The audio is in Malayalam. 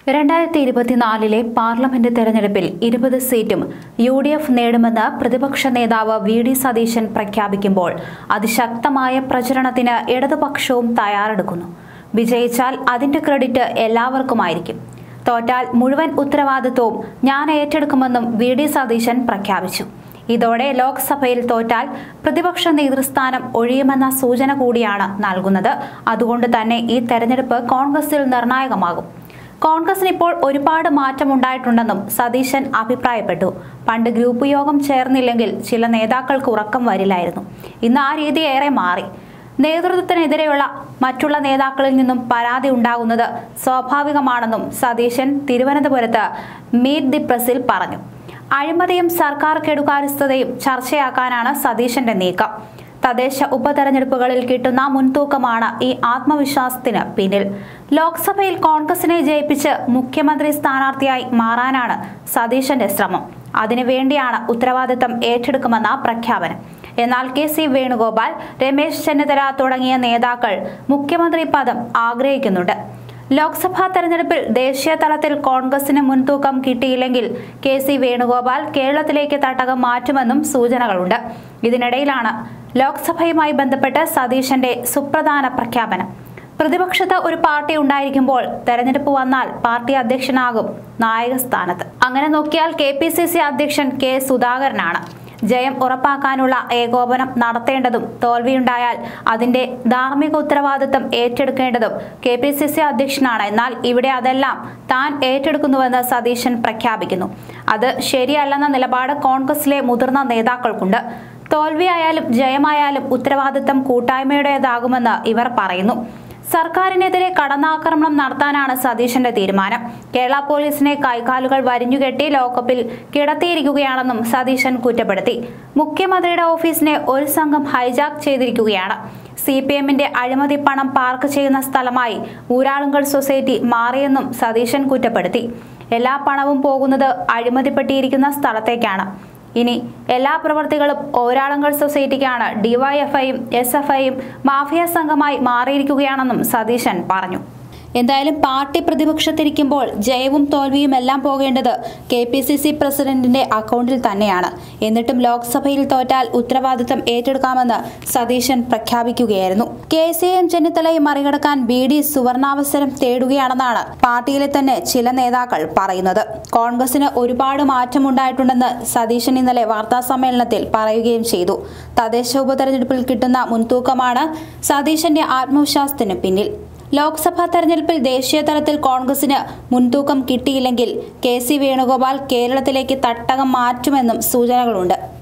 രണ്ടായിരത്തി ഇരുപത്തിനാലിലെ പാർലമെന്റ് തെരഞ്ഞെടുപ്പിൽ ഇരുപത് സീറ്റും യു ഡി എഫ് നേടുമെന്ന് പ്രതിപക്ഷ നേതാവ് വി ഡി സതീശൻ പ്രഖ്യാപിക്കുമ്പോൾ അതിശക്തമായ പ്രചരണത്തിന് ഇടതുപക്ഷവും തയ്യാറെടുക്കുന്നു വിജയിച്ചാൽ അതിന്റെ ക്രെഡിറ്റ് എല്ലാവർക്കുമായിരിക്കും തോറ്റാൽ മുഴുവൻ ഉത്തരവാദിത്വവും ഞാൻ ഏറ്റെടുക്കുമെന്നും വി ഡി സതീശൻ പ്രഖ്യാപിച്ചു ഇതോടെ ലോക്സഭയിൽ തോറ്റാൽ പ്രതിപക്ഷ നേതൃസ്ഥാനം ഒഴിയുമെന്ന സൂചന കൂടിയാണ് നൽകുന്നത് അതുകൊണ്ട് തന്നെ ഈ തെരഞ്ഞെടുപ്പ് കോൺഗ്രസിൽ നിർണായകമാകും കോൺഗ്രസിന് ഇപ്പോൾ ഒരുപാട് മാറ്റമുണ്ടായിട്ടുണ്ടെന്നും സതീശൻ അഭിപ്രായപ്പെട്ടു പണ്ട് ഗ്രൂപ്പ് യോഗം ചേർന്നില്ലെങ്കിൽ ചില നേതാക്കൾക്ക് ഉറക്കം വരില്ലായിരുന്നു ഇന്ന് ആ രീതി ഏറെ മാറി നേതൃത്വത്തിനെതിരെയുള്ള മറ്റുള്ള നേതാക്കളിൽ നിന്നും പരാതി ഉണ്ടാകുന്നത് സ്വാഭാവികമാണെന്നും സതീശൻ തിരുവനന്തപുരത്ത് മീറ്റ് ദി പ്രസിൽ പറഞ്ഞു അഴിമതിയും സർക്കാർ കെടുകാര്യസ്ഥതയും ചർച്ചയാക്കാനാണ് സതീശന്റെ നീക്കം തദ്ദേശ ഉപതെരഞ്ഞെടുപ്പുകളിൽ കിട്ടുന്ന മുൻതൂക്കമാണ് ഈ ആത്മവിശ്വാസത്തിന് പിന്നിൽ ലോക്സഭയിൽ കോൺഗ്രസിനെ ജയിപ്പിച്ച് മുഖ്യമന്ത്രി സ്ഥാനാർത്ഥിയായി മാറാനാണ് സതീശന്റെ ശ്രമം അതിനുവേണ്ടിയാണ് ഉത്തരവാദിത്തം ഏറ്റെടുക്കുമെന്ന പ്രഖ്യാപനം എന്നാൽ കെ സി വേണുഗോപാൽ രമേശ് ചെന്നിത്തല തുടങ്ങിയ നേതാക്കൾ മുഖ്യമന്ത്രി പദം ആഗ്രഹിക്കുന്നുണ്ട് ലോക്സഭാ തെരഞ്ഞെടുപ്പിൽ ദേശീയ തലത്തിൽ കോൺഗ്രസിന് മുൻതൂക്കം കിട്ടിയില്ലെങ്കിൽ കെ സി വേണുഗോപാൽ കേരളത്തിലേക്ക് തട്ടകം മാറ്റുമെന്നും സൂചനകളുണ്ട് ഇതിനിടയിലാണ് ലോക്സഭയുമായി ബന്ധപ്പെട്ട് സതീശന്റെ സുപ്രധാന പ്രഖ്യാപനം പ്രതിപക്ഷത്ത് ഒരു പാർട്ടി ഉണ്ടായിരിക്കുമ്പോൾ തെരഞ്ഞെടുപ്പ് വന്നാൽ പാർട്ടി അധ്യക്ഷനാകും നായക സ്ഥാനത്ത് അങ്ങനെ നോക്കിയാൽ കെ പി സി സി അധ്യക്ഷൻ കെ സുധാകരനാണ് ജയം ഉറപ്പാക്കാനുള്ള ഏകോപനം നടത്തേണ്ടതും തോൽവിയുണ്ടായാൽ അതിന്റെ ധാർമ്മിക ഉത്തരവാദിത്തം ഏറ്റെടുക്കേണ്ടതും കെ പി സി സി അധ്യക്ഷനാണ് എന്നാൽ ഇവിടെ അതെല്ലാം താൻ ഏറ്റെടുക്കുന്നുവെന്ന് സതീശൻ പ്രഖ്യാപിക്കുന്നു അത് ശരിയല്ലെന്ന നിലപാട് കോൺഗ്രസിലെ മുതിർന്ന നേതാക്കൾക്കുണ്ട് തോൽവിയായാലും ജയമായാലും ഉത്തരവാദിത്തം കൂട്ടായ്മയുടേതാകുമെന്ന് ഇവർ പറയുന്നു സർക്കാരിനെതിരെ കടന്നാക്രമണം നടത്താനാണ് സതീശന്റെ തീരുമാനം കേരള പോലീസിനെ കൈകാലുകൾ വരിഞ്ഞുകെട്ടി ലോക്കപ്പിൽ കിടത്തിയിരിക്കുകയാണെന്നും സതീശൻ കുറ്റപ്പെടുത്തി മുഖ്യമന്ത്രിയുടെ ഓഫീസിനെ ഒരു സംഘം ഹൈജാക്ക് ചെയ്തിരിക്കുകയാണ് സി പി എമ്മിന്റെ അഴിമതി പണം പാർക്ക് ചെയ്യുന്ന സ്ഥലമായി ഊരാളുങ്കൽ സൊസൈറ്റി മാറിയെന്നും സതീശൻ കുറ്റപ്പെടുത്തി എല്ലാ പണവും പോകുന്നത് അഴിമതിപ്പെട്ടിയിരിക്കുന്ന സ്ഥലത്തേക്കാണ് ഇനി എല്ലാ പ്രവർത്തികളും ഓരാളങ്ങൾ സൊസൈറ്റിക്കാണ് ഡിവൈഎഫ്ഐയും എസ് എഫ് ഐയും മാഫിയ സംഘമായി മാറിയിരിക്കുകയാണെന്നും സതീശൻ പറഞ്ഞു എന്തായാലും പാർട്ടി പ്രതിപക്ഷത്തിരിക്കുമ്പോൾ ജയവും തോൽവിയും എല്ലാം പോകേണ്ടത് കെ പി സി സി പ്രസിഡന്റിന്റെ അക്കൗണ്ടിൽ തന്നെയാണ് എന്നിട്ടും ലോക്സഭയിൽ തോറ്റാൽ ഉത്തരവാദിത്തം ഏറ്റെടുക്കാമെന്ന് സതീശൻ പ്രഖ്യാപിക്കുകയായിരുന്നു കെ സി എം ചെന്നിത്തലയെ മറികടക്കാൻ ബി ഡി സുവർണാവസരം തേടുകയാണെന്നാണ് പാർട്ടിയിലെ തന്നെ ചില നേതാക്കൾ പറയുന്നത് കോൺഗ്രസിന് ഒരുപാട് മാറ്റമുണ്ടായിട്ടുണ്ടെന്ന് സതീശൻ ഇന്നലെ വാർത്താ സമ്മേളനത്തിൽ പറയുകയും ചെയ്തു തദ്ദേശ ഉപതെരഞ്ഞെടുപ്പിൽ കിട്ടുന്ന മുൻതൂക്കമാണ് സതീശന്റെ ആത്മവിശ്വാസത്തിന് പിന്നിൽ ലോക്സഭാ തെരഞ്ഞെടുപ്പിൽ ദേശീയ തലത്തിൽ കോൺഗ്രസിന് മുൻതൂക്കം കിട്ടിയില്ലെങ്കിൽ കെ സി വേണുഗോപാൽ കേരളത്തിലേക്ക് തട്ടകം മാറ്റുമെന്നും സൂചനകളുണ്ട്